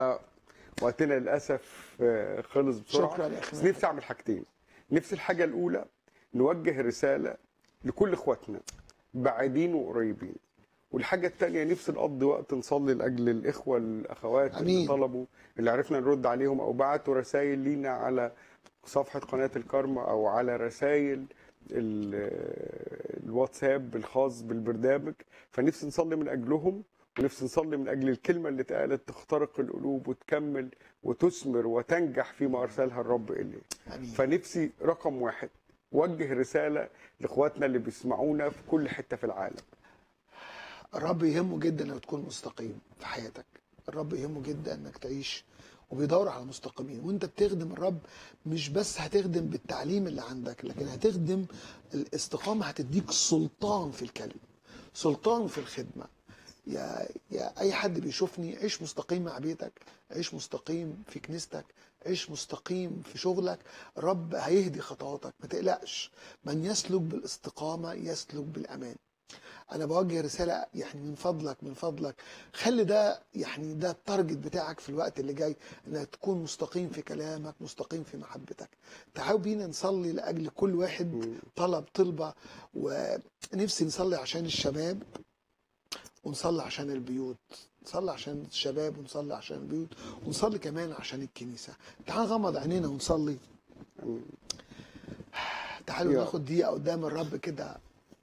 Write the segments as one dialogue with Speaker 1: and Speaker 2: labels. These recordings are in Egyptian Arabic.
Speaker 1: وقتنا للاسف آه، خلص بسرعه
Speaker 2: شكرا يا أخي
Speaker 1: بس نفسي اعمل حاجتين نفسي الحاجه الاولى نوجه رساله لكل اخواتنا بعيدين وقريبين والحاجه الثانيه نفسي نقضي وقت نصلي لاجل الاخوه الاخوات اللي
Speaker 2: أمين.
Speaker 1: طلبوا اللي عرفنا نرد عليهم او بعتوا رسائل لينا على صفحه قناه الكارما او على رسائل ال- الواتساب الخاص بالبرنامج فنفسي نصلي من اجلهم ونفسي نصلي من اجل الكلمه اللي اتقالت تخترق القلوب وتكمل وتثمر وتنجح فيما ارسلها الرب اليه
Speaker 2: امين
Speaker 1: فنفسي رقم واحد وجه رساله لاخواتنا اللي بيسمعونا في كل حته في العالم
Speaker 2: الرب يهمه جدا انك تكون مستقيم في حياتك الرب يهمه جدا انك تعيش وبيدور على المستقيمين وانت بتخدم الرب مش بس هتخدم بالتعليم اللي عندك لكن هتخدم الاستقامه هتديك سلطان في الكلمه سلطان في الخدمه يا يا اي حد بيشوفني عيش مستقيم مع بيتك عيش مستقيم في كنيستك عيش مستقيم في شغلك الرب هيهدي خطواتك ما تقلقش من يسلك بالاستقامه يسلك بالامان انا بوجه رساله يعني من فضلك من فضلك خلي ده يعني ده التارجت بتاعك في الوقت اللي جاي انك تكون مستقيم في كلامك مستقيم في محبتك تعالوا بينا نصلي لاجل كل واحد طلب طلبه ونفسي نصلي عشان الشباب ونصلي عشان البيوت نصلي عشان الشباب ونصلي عشان البيوت ونصلي كمان عشان الكنيسه تعال نغمض عينينا ونصلي
Speaker 1: آمين.
Speaker 2: تعالوا
Speaker 1: يا.
Speaker 2: ناخد دقيقه قدام الرب كده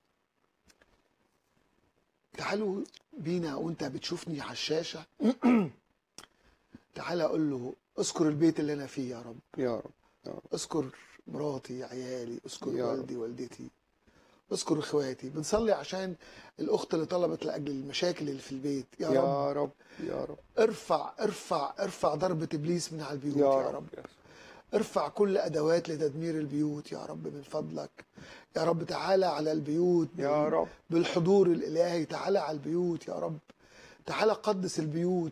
Speaker 2: تعالوا بينا وانت بتشوفني على الشاشه تعالى اقول له اذكر البيت اللي انا فيه يا رب
Speaker 1: يا رب يا رب
Speaker 2: اذكر مراتي عيالي اذكر
Speaker 1: يا رب.
Speaker 2: والدي والدتي اذكر اخواتي بنصلي عشان الاخت اللي طلبت لاجل المشاكل اللي في البيت يا, رب
Speaker 1: يا رب يا رب
Speaker 2: ارفع ارفع ارفع ضربة ابليس من على البيوت
Speaker 1: يا
Speaker 2: يا,
Speaker 1: رب
Speaker 2: رب
Speaker 1: يا
Speaker 2: ارفع كل ادوات لتدمير البيوت يا رب من فضلك يا رب تعالى على البيوت
Speaker 1: يا رب
Speaker 2: بالحضور الالهي تعالى على البيوت يا رب تعالى قدس البيوت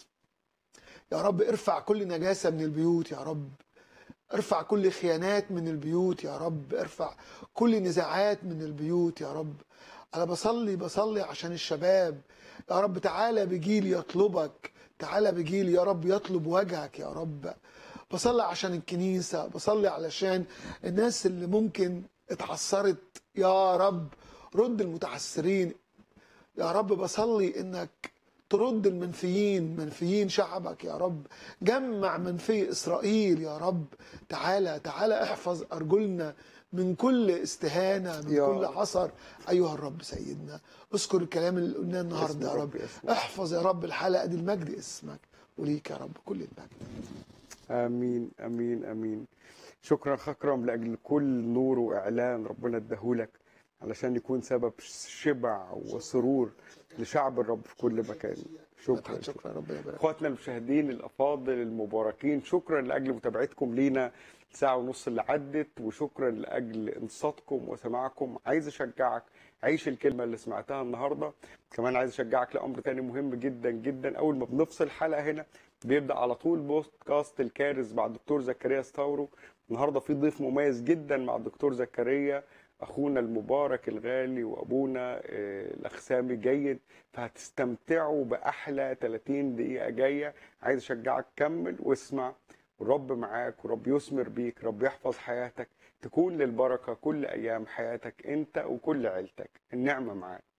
Speaker 2: يا رب ارفع كل نجاسة من البيوت يا رب ارفع كل خيانات من البيوت يا رب ارفع كل نزاعات من البيوت يا رب انا بصلي بصلي عشان الشباب يا رب تعالى بجيل يطلبك تعالى بجيل يا رب يطلب وجهك يا رب بصلي عشان الكنيسة بصلي علشان الناس اللي ممكن اتعثرت يا رب رد المتعثرين يا رب بصلي انك ترد المنفيين منفيين شعبك يا رب جمع منفي اسرائيل يا رب تعالى تعالى احفظ ارجلنا من كل استهانه من
Speaker 1: يا
Speaker 2: كل
Speaker 1: رب.
Speaker 2: عثر ايها الرب سيدنا اذكر الكلام اللي قلناه النهارده يا
Speaker 1: اسم
Speaker 2: رب
Speaker 1: اسمك.
Speaker 2: احفظ يا رب الحلقه دي المجد اسمك وليك يا رب كل المجد
Speaker 1: امين امين امين شكرا اخ اكرم لاجل كل نور واعلان ربنا اداهولك علشان يكون سبب شبع وسرور لشعب الرب في كل مكان شكرا
Speaker 2: شكرا ربنا يبارك
Speaker 1: اخواتنا المشاهدين الافاضل المباركين شكرا لاجل متابعتكم لينا الساعه ونص اللي عدت وشكرا لاجل انصاتكم وسماعكم عايز اشجعك عيش الكلمه اللي سمعتها النهارده كمان عايز اشجعك لامر تاني مهم جدا جدا اول ما بنفصل حلقه هنا بيبدا على طول بودكاست الكارز مع الدكتور زكريا ستاورو النهارده في ضيف مميز جدا مع الدكتور زكريا اخونا المبارك الغالي وابونا آه، الاخ سامي جيد فهتستمتعوا باحلى 30 دقيقه جايه عايز اشجعك كمل واسمع والرب معاك ورب يثمر بيك رب يحفظ حياتك تكون للبركه كل ايام حياتك انت وكل عيلتك النعمه معاك